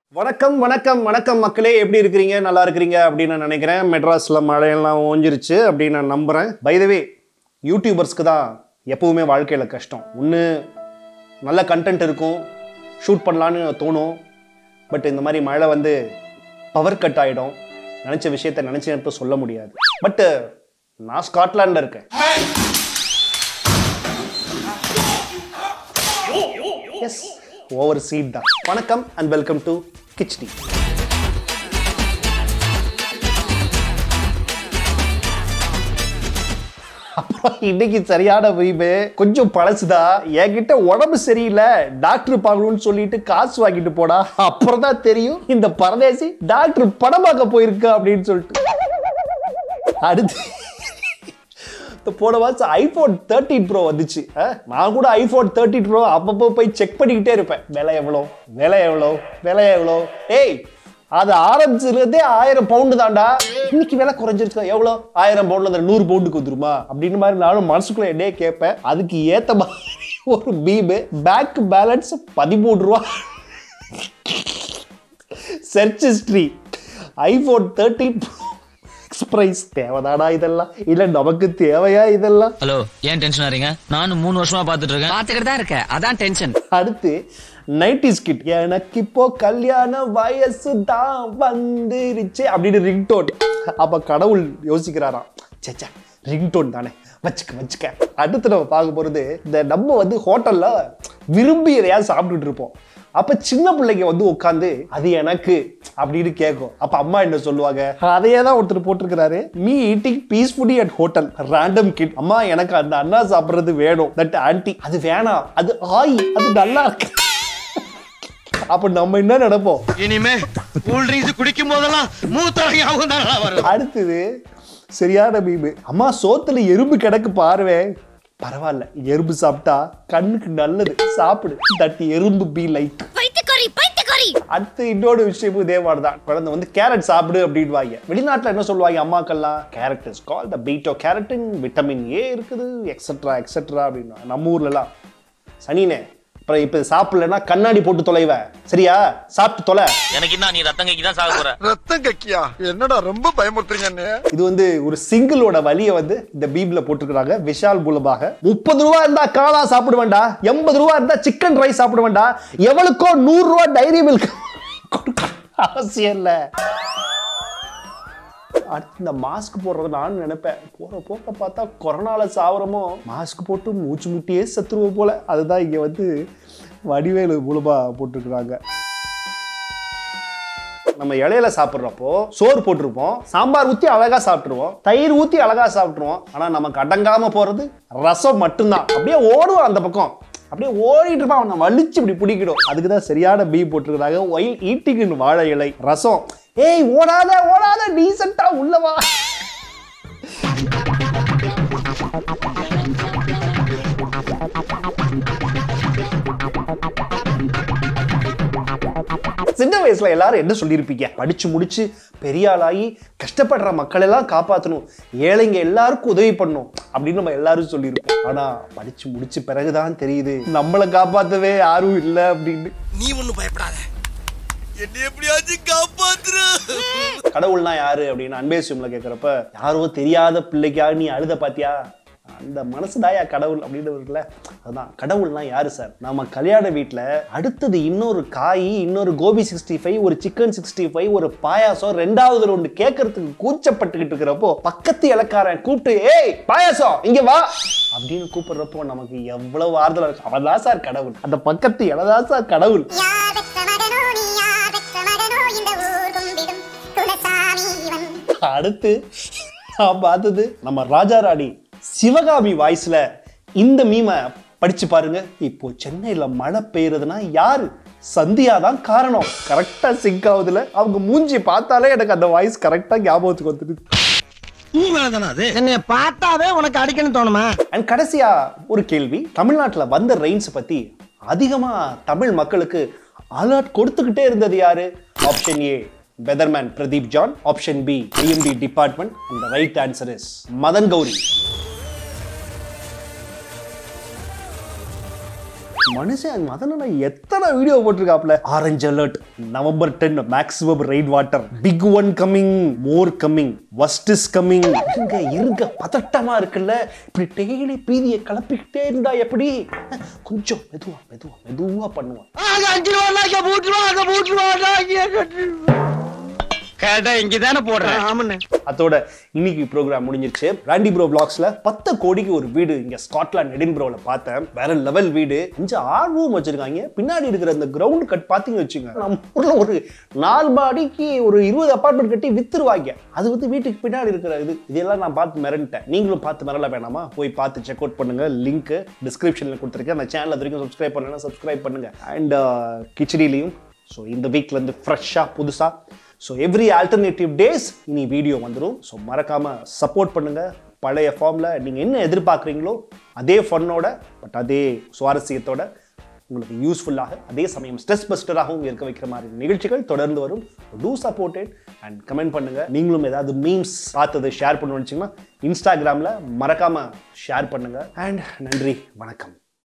வணக்கம் வணக்கம் வணக்கம் மக்களே எப்படி இருக்கிறீங்க நல்லா இருக்கிறீங்க அப்படின்னு நான் நினைக்கிறேன் மெட்ராஸில் மழையெல்லாம் ஓஞ்சிருச்சு அப்படின்னு நான் நம்புகிறேன் பைதவே யூடியூபர்ஸ்க்கு தான் எப்பவுமே வாழ்க்கையில் கஷ்டம் ஒன்று நல்ல கண்டென்ட் இருக்கும் ஷூட் பண்ணலான்னு தோணும் பட் இந்த மாதிரி மழை வந்து பவர் கட் ஆகிடும் நினச்ச விஷயத்த நினச்ச நேரத்தை சொல்ல முடியாது பட்டு நான் ஸ்காட்லாண்டில் இருக்கேன் எஸ் ஓவர் சீட் தான் வணக்கம் அண்ட் வெல்கம் டு கிச்டி அப்புறம் இன்னைக்கு சரியான வைபு கொஞ்சம் பழசுதா என்கிட்ட உடம்பு சரியில்லை டாக்டர் பார்க்கணும்னு சொல்லிட்டு காசு வாங்கிட்டு போடா அப்புறம் தான் தெரியும் இந்த பரதேசி டாக்டர் படம் பார்க்க போயிருக்கா அப்படின்னு சொல்லிட்டு அடுத்து இந்த போன மாதம் ஐஃபோன் தேர்ட்டின் ப்ரோ வந்துச்சு ஆ, நான் கூட ஐஃபோன் தேர்ட்டின் ப்ரோ அப்பப்போ போய் செக் பண்ணிக்கிட்டே இருப்பேன் விலை எவ்வளோ விலை எவ்வளோ விலை எவ்வளோ ஏய் அது ஆரம்பிச்சதுலேருந்தே ஆயிரம் பவுண்டு தான்டா இன்னைக்கு விலை குறைஞ்சிருக்கா எவ்வளோ ஆயிரம் பவுண்டில் அந்த நூறு பவுண்டுக்கு வந்துருமா அப்படின்னு மாதிரி நானும் மனசுக்குள்ள என்னையே கேட்பேன் அதுக்கு ஏற்ற மாதிரி ஒரு பீமு பேங்க் பேலன்ஸ் பதிமூணு ரூபா சர்ச் ஹிஸ்ட்ரி ஐஃபோன் தேர்ட்டின் எக்ஸ்பிரைஸ் தேவைதானா இதெல்லாம் இல்ல நமக்கு தேவையா இதெல்லாம் ஹலோ ஏன் டென்ஷன் ஆறீங்க நானும் மூணு வருஷமா பாத்துட்டு இருக்கேன் பாத்துக்கிட்டு தான் இருக்க அதான் டென்ஷன் அடுத்து நைன்டிஸ் கிட் எனக்கு இப்போ கல்யாண வயசு தான் வந்துருச்சு அப்படின்னு ரிங்டோன் அப்ப கடவுள் யோசிக்கிறாராம் சேச்சா ரிங்டோன் தானே வச்சுக்க வச்சுக்க அடுத்து நம்ம பார்க்க போறது இந்த நம்ம வந்து ஹோட்டல்ல விரும்பி எதையாவது சாப்பிட்டுட்டு இருப்போம் அப்ப சின்ன பிள்ளைங்க வந்து உட்காந்து அது எனக்கு அப்படின்னு கேட்கும் அப்ப அம்மா என்ன சொல்லுவாங்க அதையே தான் ஒருத்தர் போட்டிருக்கிறாரு me eating peacefully at hotel random kid அம்மா எனக்கு அந்த அண்ணா சாப்பிடுறது வேணும் தட் ஆன்டி அது வேணாம் அது ஆய் அது நல்லா இருக்கு அப்ப நம்ம என்ன நினைப்போம் இனிமே கூல் ட்ரிங்க்ஸ் குடிக்கும் போதெல்லாம் மூத்தம் ஞாபகம் தான் வரும் அடுத்தது சரியான மீமு அம்மா சோத்துல எறும்பு கிடக்கு பாருவே பரவாயில்ல எறும்பு சாப்பிட்டா கண்ணுக்கு நல்லது சாப்பிடு தட் எறும்பு பி லைக் பைத்தியக்காரி பைத்தியக்காரி அடுத்து இன்னொரு விஷயமும் இதே மாதிரி தான் குழந்தை வந்து கேரட் சாப்பிடு அப்படின்வாங்க வெளிநாட்டில் என்ன சொல்லுவாங்க அம்மாக்கள்லாம் கேரட் இஸ் கால் த பீட்டோ கேரட்டின் விட்டமின் ஏ இருக்குது எக்ஸட்ரா எக்ஸட்ரா அப்படின்னு நம்ம ஊர்லலாம் சனினே அப்புறம் இப்போ சாப்பிடலன்னா கண்ணாடி போட்டு தொலைவ சரியா சாப்பிட்டு தொலை எனக்கு என்ன நீ ரத்தங்கைக்கு தான் சாக போற ரத்தம் கக்கியா என்னடா ரொம்ப பயமுறுத்துறீங்க இது வந்து ஒரு சிங்கிளோட வலியை வந்து இந்த பீப்ல போட்டிருக்கிறாங்க விஷால் மூலமாக முப்பது ரூபா இருந்தா காலா சாப்பிடுவேன்டா எண்பது ரூபா இருந்தா சிக்கன் ரைஸ் சாப்பிடுவேன்டா எவளுக்கோ நூறு ரூபா டைரி மில்க் கொடுக்க அவசியம் இல்லை அடுத்து இந்த மாஸ்க் போடுறத நானும் நினைப்பேன் போற போக்க பார்த்தா கொரோனால சாவரமோ மாஸ்க் போட்டு மூச்சு முட்டியே செத்துருவோம் போல அதுதான் இங்க வந்து வடிவேலு மூலமா போட்டிருக்கிறாங்க நம்ம இலையில சாப்பிட்றப்போ சோறு போட்டிருப்போம் சாம்பார் ஊற்றி அழகா சாப்பிட்ருவோம் தயிர் ஊற்றி அழகா சாப்பிட்ருவோம் ஆனால் நமக்கு அடங்காம போறது ரசம் மட்டும்தான் அப்படியே ஓடுவோம் அந்த பக்கம் அப்படியே ஓடிட்டு இருப்பான் அவனை வலிச்சு இப்படி பிடிக்கிடும் அதுக்கு தான் சரியான பீ போட்டிருக்கிறாங்க ஒயில் ஈட்டிங் வாழை இலை ரசம் ஏய் ஓடாத ஓடாத டீசெண்டா உள்ளவா சின்ன வயசுல எல்லாரும் என்ன சொல்லியிருப்பீங்க படிச்சு முடிச்சு பெரிய ஆளாகி கஷ்டப்படுற மக்கள் எல்லாம் காப்பாற்றணும் ஏழைங்க எல்லாருக்கும் உதவி பண்ணும் அப்படின்னு நம்ம எல்லாரும் சொல்லியிருப்போம் ஆனா படிச்சு முடிச்ச பிறகுதான் தெரியுது நம்மளை காப்பாத்தவே யாரும் இல்லை அப்படின்னு நீ ஒண்ணும் பயப்படாத என்ன எப்படியாச்சும் காப்பாத்துற கடவுள்னா யாரு அப்படின்னு அன்பே சிம்ல கேட்குறப்ப யாரோ தெரியாத பிள்ளைக்காக நீ அழுத பாத்தியா அந்த மனசுதாயா கடவுள் அப்படின்னு இருக்குல்ல அதுதான் கடவுள்னா யாரு சார் நம்ம கல்யாண வீட்டில் அடுத்தது இன்னொரு காய் இன்னொரு கோபி சிக்ஸ்டி ஃபைவ் ஒரு சிக்கன் சிக்ஸ்டி ஃபைவ் ஒரு பாயாசம் ரெண்டாவது ஒன்று கேட்கறதுக்கு கூச்சப்பட்டுக்கிட்டு இருக்கிறப்போ பக்கத்து இலக்காரன் கூப்பிட்டு ஏய் பாயாசம் இங்க வா அப்படின்னு கூப்பிடுறப்போ நமக்கு எவ்வளவு ஆறுதலா இருக்கு அவன் தான் சார் கடவுள் அந்த பக்கத்து இலதான் சார் கடவுள் யாதற்ற மகனோ நீ யாதற்ற மகனோ இந்த ஊர் கும்பிடும் குலசாமி இவன் அடுத்து நான் பார்த்தது நம்ம ராஜா ராணி சிவகாமி வாய்ஸ்ல இந்த மீமை படிச்சு பாருங்க இப்போ சென்னையில மழை பெய்யறதுன்னா யாரு சந்தியா தான் காரணம் கரெக்டா சிங்க் ஆகுதுல அவங்க மூஞ்சி பார்த்தாலே எனக்கு அந்த வாய்ஸ் கரெக்டா ஞாபகத்துக்கு வந்துடுது உன் வேலைதானா அது என்னைய பார்த்தாவே உனக்கு அடிக்கணும் தோணுமா அண்ட் கடைசியா ஒரு கேள்வி தமிழ்நாட்டுல வந்த ரெயின்ஸ் பத்தி அதிகமா தமிழ் மக்களுக்கு அலர்ட் கொடுத்துக்கிட்டே இருந்தது யாரு option A weatherman Pradeep John option B IMD department and right answer is Madan Gowri மனுஷன் மதன எத்தனை வீடியோ போட்டிருக்காப்ல orange alert November ten maximum rain water big one coming more coming worst is coming இருங்க இருங்க பதட்டமா இருக்குல்ல இப்படி டெய்லி பீதியை கிளப்பிக்கிட்டே இருந்தா எப்படி கொஞ்சம் மெதுவா மெதுவா மெதுவா பண்ணுவான் அங்க அஞ்சு ரூபா இங்க மூட்டு ரூபா அங்க மூட்டு ரூபா இங்க கடை இங்கதானே போடுறேன் ஆமாண்ணே அதோட இன்னைக்கு ப்ரோக்ராம் முடிஞ்சிருச்சு ராண்டி ப்ரோ பிளாக்ஸ்ல பத்து கோடிக்கு ஒரு வீடு இங்க ஸ்காட்லாந்து எடின்பரோல பார்த்தேன் வேற லெவல் வீடு கொஞ்சம் ஆர்வம் வச்சிருக்காங்க பின்னாடி இருக்கிற அந்த கிரவுண்ட் கட் பாத்தீங்க வச்சுங்க நம்ம ஊர்ல ஒரு நாலு மாடிக்கு ஒரு இருபது அபார்ட்மெண்ட் கட்டி வித்துருவாங்க அது வந்து வீட்டுக்கு பின்னாடி இருக்கிற இது இதெல்லாம் நான் பார்த்து மிரண்டேன் நீங்களும் பார்த்து மிரள வேணாமா போய் பார்த்து செக் அவுட் பண்ணுங்க லிங்க் டிஸ்கிரிப்ஷன்ல கொடுத்துருக்கேன் அந்த சேனல் அது வரைக்கும் சப்ஸ்கிரைப் பண்ணுங்க சப்ஸ்கிரைப் பண்ணுங்க அண்ட் கிச்சடிலையும் ஸோ இந்த வீக்ல இருந்து ஃப்ரெஷ்ஷாக புதுசாக ஸோ எவ்ரி ஆல்டர்னேட்டிவ் டேஸ் இனி வீடியோ வந்துடும் ஸோ மறக்காம சப்போர்ட் பண்ணுங்க பழைய ஃபார்மில் நீங்கள் என்ன எதிர்பார்க்குறீங்களோ அதே ஃபன்னோட பட் அதே சுவாரஸ்யத்தோட உங்களுக்கு யூஸ்ஃபுல்லாக அதே சமயம் ஸ்ட்ரெஸ் பஸ்டராகவும் இருக்க வைக்கிற மாதிரி நிகழ்ச்சிகள் தொடர்ந்து வரும் டூ சப்போர்ட்டட் அண்ட் கமெண்ட் பண்ணுங்க நீங்களும் ஏதாவது மீம்ஸ் பார்த்ததை ஷேர் பண்ணணும்னு வச்சிங்கன்னா இன்ஸ்டாகிராமில் மறக்காம ஷேர் பண்ணுங்க அண்ட் நன்றி வணக்கம்